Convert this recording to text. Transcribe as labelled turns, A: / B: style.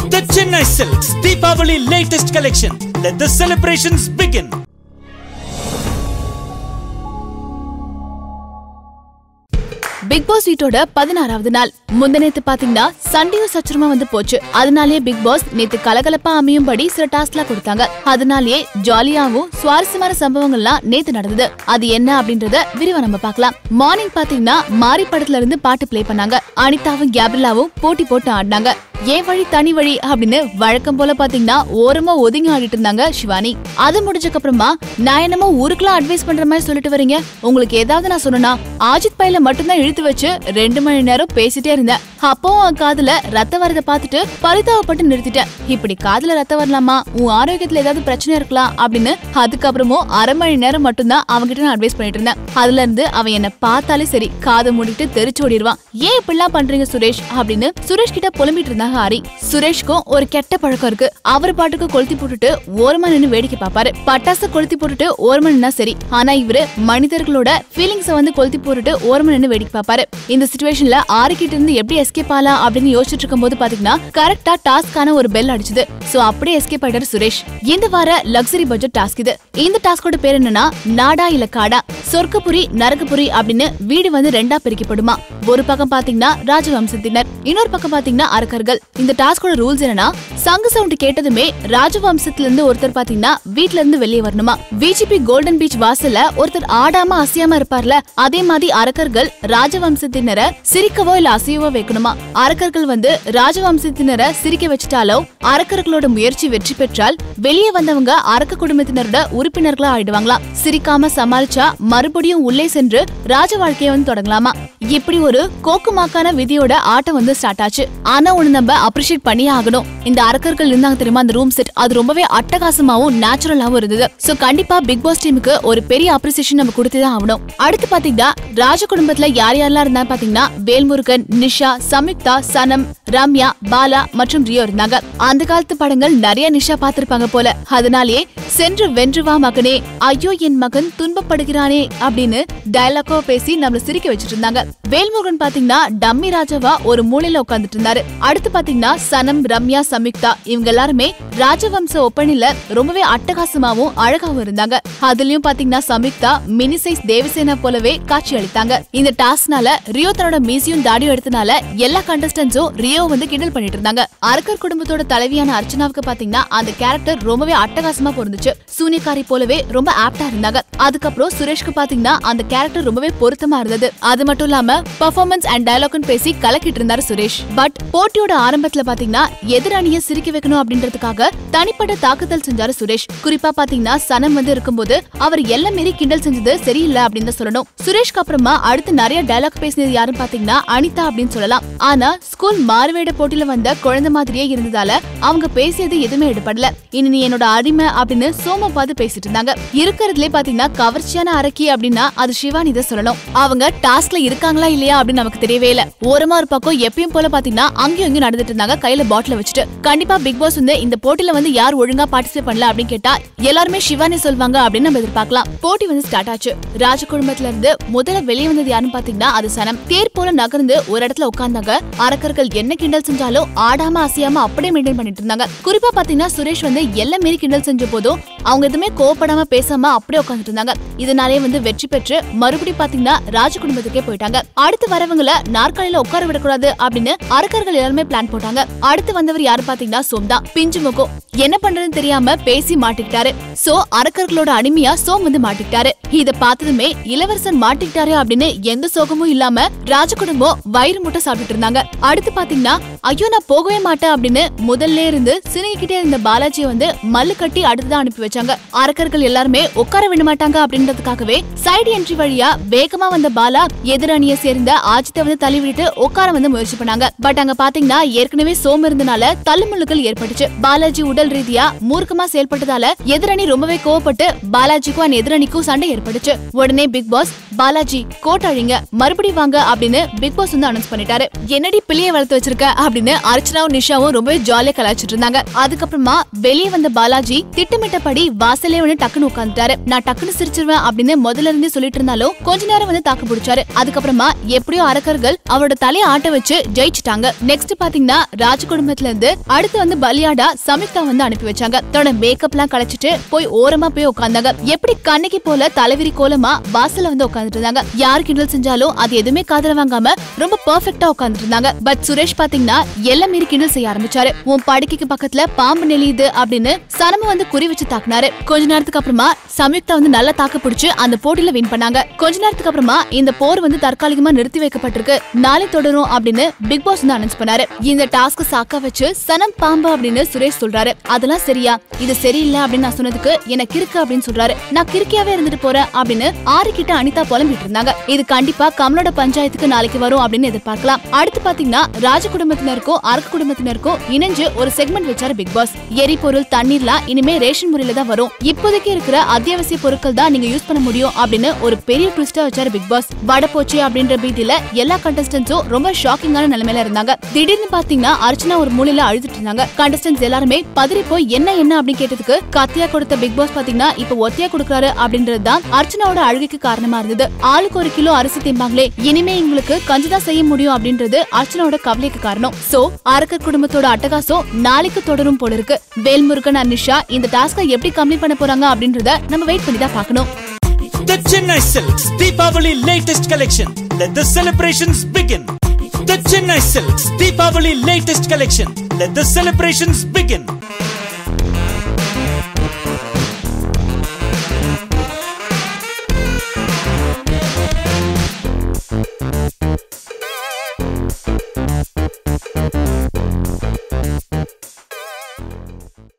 A: The Chennai Silks Deepavali latest collection. Let the celebrations begin.
B: Bigg Boss வீட்டோட பதினாறாவது நாள் முந்தநேத்து பாத்தீங்கன்னா சண்டையும் சச்சரமா வந்து போச்சு அதனாலேயே பிக் பாஸ் நேத்து கலகலப்பா அமையும்படி சில டாஸ்க்லாம் கொடுத்தாங்க அதனாலேயே ஜாலியாவும் சுவாரஸ்யமான சம்பவங்கள்லாம் நேத்து நடந்தது அது என்ன அப்படின்றத விரிவா நம்ம பார்க்கலாம் மார்னிங் பாத்தீங்கன்னா மாரி படத்துல இருந்து பாட்டு ப்ளே பண்ணாங்க அனிதாவும் கேப்ரிலாவும் போட்டி போட்டு ஆடினாங்க ஏன் வழி தனி வழி அப்படின்னு வழக்கம் போல பாத்தீங்கன்னா ஓரமா ஒதுங்கி ஆடிட்டு இருந்தாங்க சிவானி அது முடிஞ்சதுக்கு அப்புறமா நான் என்னமோ ஊருக்குலாம் அட்வைஸ் பண்ற மாதிரி சொல்லிட்டு வரீங்க உங்களுக்கு ஏதாவது நான் சொன்னா ஆஜித் பையில மட்டும்தான் இழுத்து வச்சு ரெண்டு மணி நேரம் பேசிட்டே இருந்தேன் அப்போ உன் காதுல ரத்த வரத பார்த்துட்டு பரிதாபப்பட்டு நிறுத்திட்டேன் இப்படி காதுல ரத்த வரலாமா உன் ஆரோக்கியத்துல ஏதாவது பிரச்சனை இருக்கலாம் அப்படின்னு அதுக்கப்புறமும் அரை மணி நேரம் மட்டும்தான் அவன்கிட்ட நான் அட்வைஸ் பண்ணிட்டு இருந்தேன் அதுல இருந்து அவன் என்ன பார்த்தாலே சரி காதை மூடிட்டு தெரிச்சு ஓடிடுவான் ஏன் இப்படிலாம் பண்றீங்க சுரேஷ் அப்படின்னு சுரேஷ் கிட்ட புலம்பிட்டு இருந்தாங்க ஹாரி சுரேஷ்க்கும் ஒரு கெட்ட பழக்கம் இருக்கு அவர் பாட்டுக்கு கொளுத்தி போட்டுட்டு ஓரமா நின்னு வேடிக்கை பாப்பாரு பட்டாசு கொளுத்தி போட்டுட்டு ஓரமா நின்னா சரி ஆனா இவரு மனிதர்களோட ஃபீலிங்ஸ வந்து கொளுத்தி போட்டுட்டு ஓரமா நின்னு வேடிக்கை பாப்பாரு இந்த சுச்சுவேஷன்ல ஆறு கிட்ட இருந்து எப்படி எஸ்கேப் ஆகலாம் அப்படின்னு யோசிச்சுட்டு இருக்கும் போது பாத்தீங்கன்னா கரெக்டா டாஸ்க்கான ஒரு பெல் அடிச்சுது சோ அப்படியே எஸ்கேப் ஆயிட்டாரு சுரேஷ் இந்த வார லக்ஸரி பட்ஜெட் டாஸ்க் இது இந்த டாஸ்கோட பேர் என்னன்னா நாடா இல்ல காடா சொர்க்கபுரி நரகபுரி அப்படின்னு வீடு வந்து ரெண்டா பிரிக்கப்படுமா ஒரு பக்கம் பாத்தீங்கன்னா ராஜவம்சத்தினர் இன்னொரு பக்கம் பாத்தீங்கன்னா அரக்கர்கள் இந்த டாஸ்கோட ரூல்ஸ் என்னன்னா சங்கு சவுண்ட் கேட்டதுமே ராஜவம்சத்துல இருந்து ஒருத்தர் பாத்தீங்கன்னா வீட்ல இருந்து வெளியே வரணுமா விஜிபி கோல்டன் பீச் வாசல்ல ஒருத்தர் ஆடாம அசையாம இருப்பார்ல அதே மாதிரி அரக்கர்கள் ராஜவம்சத்தினரை சிரிக்கவோ இல்ல அசையவோ வைக்கணுமா அரக்கர்கள் வந்து ராஜவம்சத்தினரை சிரிக்க வச்சுட்டாலோ அரக்கர்களோட முயற்சி வெற்றி பெற்றால் வெளியே வந்தவங்க அரக்க குடும்பத்தினரோட உறுப்பினர்களா ஆயிடுவாங்களாம் சிரிக்காம சமாளிச்சா மறுபடியும் உள்ளே சென்று ராஜ வாழ்க்கையை வந்து தொடங்கலாமா இப்படி ஒரு கோக்குமாக்கான விதியோட ஆட்டம் வந்து ஸ்டார்ட் ஆச்சு ஆனா ஒண்ணு நம்ம அப்ரிஷியேட் பண்ணியே ஆகணும் இந்த அரக்கர்கள் இருந்தாங்க தெரியுமா அந்த ரூம் செட் அது ரொம்பவே அட்டகாசமாவும் நேச்சுரலாவும் இருந்தது சோ கண்டிப்பா பிக் பாஸ் டீமுக்கு ஒரு பெரிய அப்ரிசியேஷன் நம்ம கொடுத்துதான் ஆகணும் அடுத்து பாத்தீங்கன்னா ராஜ குடும்பத்துல யார் யாரெல்லாம் இருந்தா பாத்தீங்கன்னா வேல்முருகன் நிஷா சம்யுக்தா சனம் ரம்யா பாலா மற்றும் ரியோ இருந்தாங்க அந்த காலத்து படங்கள் நிறைய நிஷா பார்த்திருப்பாங்க போல அதனாலேயே சென்று வென்று வா மகனே ஐயோ என் மகன் துன்பப்படுகிறானே அப்படின்னு டயலாக்கோ பேசி நம்மள சிரிக்க வச்சிட்டு இருந்தாங்க வேல்முருகன் பாத்தீங்கன்னா டம்மி ராஜாவா ஒரு மூலையில உட்கார்ந்துட்டு இருந்தாரு அடுத்து பாத்தீங்கன்னா சனம் ரம்யா சம்யுக்தா இவங்க எல்லாருமே ராஜவம்ச ஒப்பனில ரொம்பவே அட்டகாசமாவும் அழகாவும் இருந்தாங்க அதுலயும் பாத்தீங்கன்னா சம்யுக்தா மினி சைஸ் தேவசேனா போலவே காட்சி அளித்தாங்க இந்த டாஸ்க்னால ரியோ தன்னோட மீசியும் தாடியும் எடுத்தனால எல்லா கண்டஸ்டன்ஸும் ரியோ வந்து கிண்டல் பண்ணிட்டு இருந்தாங்க அரக்கர் குடும்பத்தோட தலைவியான அர்ச்சனாவுக்கு பாத்தீங்கன்னா அந்த கேரக்டர் ரொம்பவே அட்டகாசமா பொருந்துச்சு சூனியக்காரி போலவே ரொம்ப ஆப்டா இருந்தாங்க அதுக்கப்புறம் சுரேஷ்க்கு பாத்தீங்கன்னா அந்த கேரக்டர் ரொம்பவே பொருத்தமா இருந்தது அது மட்டும் இல்லாம பெர்ஃபார்மன்ஸ் அண்ட் டயலாக்னு பேசி கலக்கிட்டு இருந்தாரு சுரேஷ் பட் போட்டியோட ஆரம்பத்துல பாத்தீங்கன்னா எதிரணியை சிரிக்க வைக்கணும் அப்படின்றதுக்காக தனிப்பட்ட தாக்குதல் செஞ்சாரு சுரேஷ் குறிப்பா பாத்தீங்கன்னா சனம் வந்து இருக்கும்போது அவர் எல்லாம் மீறி கிண்டல் செஞ்சது சரியில்லை அப்படின்னு தான் சொல்லணும் சுரேஷ்க்கு அப்புறமா அடுத்து நிறைய டயலாக் பேசினது யாருன்னு பாத்தீங்கன்னா அனிதா அப்படின்னு சொல்லலாம் ஆனா ஸ்கூல் மாறுவேட போட்டியில வந்த குழந்தை மாதிரியே இருந்ததால அவங்க பேசியது எதுவுமே எடுபடல இனி நீ என்னோட அடிமை அப்படின்னு சோம பார்த்து பேசிட்டு இருந்தாங்க இருக்கிறதுலே பாத்தீங்கன்னா கவர்ச்சியான அரக்கி அப்படின்னா அது சிவானி தான் சொல்லணும் அவங்க டாஸ்க்ல இருக்காங்களா இல்லையா அப்படின்னு நமக்கு தெரியவே இல்ல ஓரமா ஒரு பக்கம் எப்பயும் போல பாத்தீங்கன்னா அங்கேயும் இங்கேயும் நடந்துட்டு இருந்தாங்க கையில பாட்டில வச்சுட்டு கண்டிப்பா பிக் பாஸ் வந்து இந்த போட்டியில வந்து யார் ஒழுங்கா பார்ட்டிசிபேட் பண்ணல அப்படின்னு கேட்டா எல்லாருமே சிவானி சொல்வாங்க அப்படின்னு நம்ம எதிர்பார்க்கலாம் போட்டி வந்து ஸ்டார்ட் ஆச்சு ராஜ குடும்பத்துல இருந்து முதல்ல வெளியே வந்தது யாருன்னு பாத்தீங்கன்னா அது சனம் தேர் போல நகர்ந்து ஒரு இடத்துல உட்கார்ந்தாங்க அரக்கர்கள் என்ன கிண்டல் செஞ்சாலும் ஆடாம அசையாம அப்படியே மெயின்டைன் பண்ணிட்டு இருந்தாங்க குறிப்பா பாத்தீங்கன்னா சுரேஷ் வந்து எல்லாம் மீறி கிண்டல் செஞ்ச போதும் அவங்க எதுவுமே கோவப்படாம பேசாம அப்படியே உட்காந்துட்டு இருந்தாங்க இதனாலே வந்து வெற்றி பெற்று மறுபடியும் பாத்தீங்கன்னா ராஜ குடும்பத்துக்கே போயிட்டாங்க அடுத்து வரவங்கள நாற்காலியில உட்கார விடக்கூடாது அப்படின்னு அரக்கர்கள் எல்லாருமே பிளான் போட்டாங்க அடுத்து வந்தவர் யாரு பாத்தீங்கன்னா சோம் தான் பிஞ்சு முகம் என்ன பண்றதுன்னு தெரியாம பேசி மாட்டிக்கிட்டாரு சோ அரக்கர்களோட அடிமையா சோம் வந்து மாட்டிக்கிட்டாரு இத பார்த்ததுமே இளவரசன் மாட்டிக்கிட்டாரு அப்படின்னு எந்த சோகமும் இல்லாம ராஜ குடும்பம் வயிறு முட்டை சாப்பிட்டுட்டு இருந்தாங்க அடுத்து பாத்தீங்கன்னா ஐயோ நான் போகவே மாட்டேன் அப்படின்னு முதல்ல இருந்து சினிக்கிட்டே இருந்த பாலாஜியை வந்து மல்லு கட்டி அடுத்துதான் அனுப்பி வச்சாங்க அரக்கர்கள் எல்லாருமே உட்கார விட மாட்டாங்க அப்படின்றதுக்காகவே சைடு என்ட்ரி வழியா வேகமா வந்த பாலா எதிரணியை சேர்ந்த ஆஜித்தை வந்து தள்ளி விட்டுட்டு உட்கார வந்து முயற்சி பண்ணாங்க பட் அங்க பாத்தீங்கன்னா ஏற்கனவே சோம் இருந்தனால தள்ளுமுள்ளுகள் ஏற்பட்டுச்சு பாலாஜி உடல் ரீதியா மூர்க்கமா செயல்பட்டதால எதிரணி ரொம்பவே கோவப்பட்டு பாலாஜிக்கும் அந்த எதிரணிக்கும் சண்டை ஏற்பட்டுச்சு உடனே பிக் பாஸ் பாலாஜி கோட் அழிங்க மறுபடியும் வாங்க அப்படின்னு பிக் பாஸ் வந்து அனௌன்ஸ் பண்ணிட்டாரு என்னடி பிள்ளைய வளர்த்து வச்சிருக்க அப்படின்னு அர்ச்சனாவும் நிஷாவும் ரொம்பவே ஜாலியா கலாச்சிட்டு இருந்தாங்க அதுக்கப்புறமா வெளியே வந்த பாலாஜி திட்டமிட்டபடி வாசலே வந்து டக்குன்னு உட்காந்துட்டாரு நான் டக்குன்னு சிரிச்சிருவேன் அப்படின்னு முதல்ல இருந்தே சொல்லிட்டு இருந்தாலும் கொஞ்ச நேரம் வந்து தாக்கு பிடிச்சாரு அதுக்கப்புறமா எப்படியோ அரக்கர்கள் அவரோட தலையை ஆட்ட வச்சு ஜெயிச்சிட்டாங்க நெக்ஸ்ட் பாத்தீங்கன்னா ராஜ குடும்பத்துல இருந்து அடுத்து வந்து பலியாடா சமிக்தா வந்து அனுப்பி வச்சாங்க தன்னோட மேக்கப் எல்லாம் களைச்சிட்டு போய் ஓரமா போய் உட்கார்ந்தாங்க எப்படி கண்ணைக்கு போல தலைவிரி கோலமா வாசல்ல வந்து உட்கார்ந்துட்டு இருந்தாங்க யார் கிண்டல் செஞ்சாலும் அது எதுவுமே காதல வாங்காம ரொம்ப பெர்ஃபெக்ட்டா உட்கார்ந்துட்டு இருந்தாங்க பட் சுரேஷ் பாத்தீங்கன்னா எல்லாம் மீறி கிண்டல் செய்ய ஆரம்பிச்சாரு உன் படுக்கைக்கு பக்கத்துல பாம்பு நெளியுது அப்படின்னு சனம வந்து குறி வச்சு தாக்குனாரு கொஞ்ச நேரத்துக்கு அப்புறமா சம்யுக்தா வந்து நல்லா தாக்கு பிடிச்சு அந்த போட்டியில வின் பண்ணாங்க கொஞ்ச நேரத்துக்கு அப்புறமா இந்த போர் வந்து தற்காலிகமா நிறுத்தி வைக்கப்பட்டிருக்கு நாளை தொடரும் அப்படின்னு பிக் பாஸ் வந்து அனௌன்ஸ் பண்ணாரு இந்த டாஸ்க் சாக்கா வச்சு சனம் பாம்பு அப்படின்னு சுரேஷ் சொல்றாரு அதெல்லாம் சரியா இது சரியில்லை அப்படின்னு நான் சொன்னதுக்கு எனக்கு இருக்கு அப்படின்னு சொல்றாரு நான் கிறுக்கியாவே இருந்துட்டு போறேன் அப்படின்னு ஆறு கிட்ட அனிதா புலம்பிட்டு இருந்தாங்க இது கண்டிப்பா கமலோட பஞ்சாயத்துக்கு நாளைக்கு வரும் அப்படின்னு எதிர்பார்க்கலாம் அடுத்து பாத்தீங்கன்னா ராஜ குடும்பத்தினருக்கும் அரக்க குடும்பத்தினருக்கும் இணைஞ்சு ஒரு செக்மெண்ட் வச்சாரு பிக் பாஸ் எரிபொருள் தண்ணீர்லாம் இனிமே ரேஷன் முறையில தான் வரும் இப்போதைக்கு இருக்கிற அத்தியாவசிய பொருட்கள் தான் நீங்க யூஸ் பண்ண முடியும் அப்படின்னு ஒரு பெரிய ட்விஸ்டா வச்சாரு பிக் பாஸ் வட போச்சு அப்படின்ற பீதியில எல்லா கண்டஸ்டன்ஸும் ரொம்ப ஷாக்கிங்கான நிலைமையில இருந்தாங்க திடீர்னு பாத்தீங்கன்னா அர்ச்சனா ஒரு மூலையில அழுதுட்டு இருந்தாங்க கண்டஸ்டன்ஸ் எல்லாருமே பதறி போய் என்ன என்ன அப்படின்னு கேட்டதுக்கு கத்தியா கொடுத்த பிக் பாஸ் பாத்தீங்கன்னா இப்ப ஒத்தியா கொடுக்கறாரு அப்படின்றது தான் அர்ச்சனாவோட அழுகைக்கு காரணமா இருந்தது ஆளுக்கு ஒரு கிலோ அரிசி திம்பாங்களே இனிமே எங்களுக்கு கஞ்சிதான் செய்ய முடியும் அப்படின்றது அர்ச்சனாவோட கவலைக்கு காரணம் சோ அரக்கர் குடும்பத்தோட அட்டகாசம் நாளைக்கு தொடரும் போல இருக்கு வேல்முருகன் and நிஷா இந்த டாஸ்கை எப்படி கம்ப்ளீட் பண்ண போறாங்க அப்படின்றத நம்ம வெயிட் பண்ணி தான் பார்க்கணும்
A: The Chennai Silks Deepavali latest collection. Let the celebrations begin. The Chennai Silks Deepavali latest collection. Let the celebrations begin.